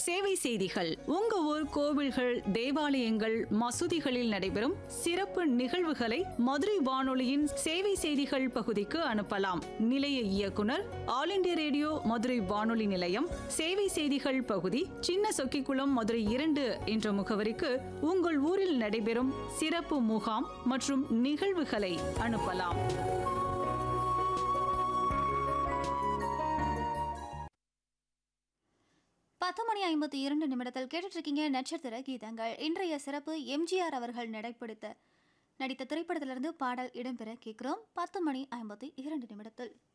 சேவை செய்திகள் உங்க ஊர் கோவில்கள் தேவாலயங்கள் மசூதிகளில் நடைபெறும் சிறப்பு நிகழ்வுகளை மதுரை வானொலியின் சேவை செய்திகள் பகுதிக்கு அனுப்பலாம் நிலைய இயக்குனர் ஆல் இண்டியா ரேடியோ மதுரை வானொலி நிலையம் சேவை செய்திகள் பகுதி சின்ன சொக்கிக்குளம் மதுரை இரண்டு என்ற முகவரிக்கு உங்கள் ஊரில் நடைபெறும் சிறப்பு முகாம் மற்றும் நிகழ்வுகளை அனுப்பலாம் பத்து மணி ஐம்பத்தி இரண்டு நிமிடத்தில் கேட்டுட்டு இருக்கீங்க நட்சத்திர கீதங்கள் இன்றைய சிறப்பு எம்ஜிஆர் அவர்கள் நடைப்பிடித்த நடித்த திரைப்படத்திலிருந்து பாடல் இடம்பெற கேட்கிறோம் பத்து மணி ஐம்பத்தி இரண்டு நிமிடத்தில்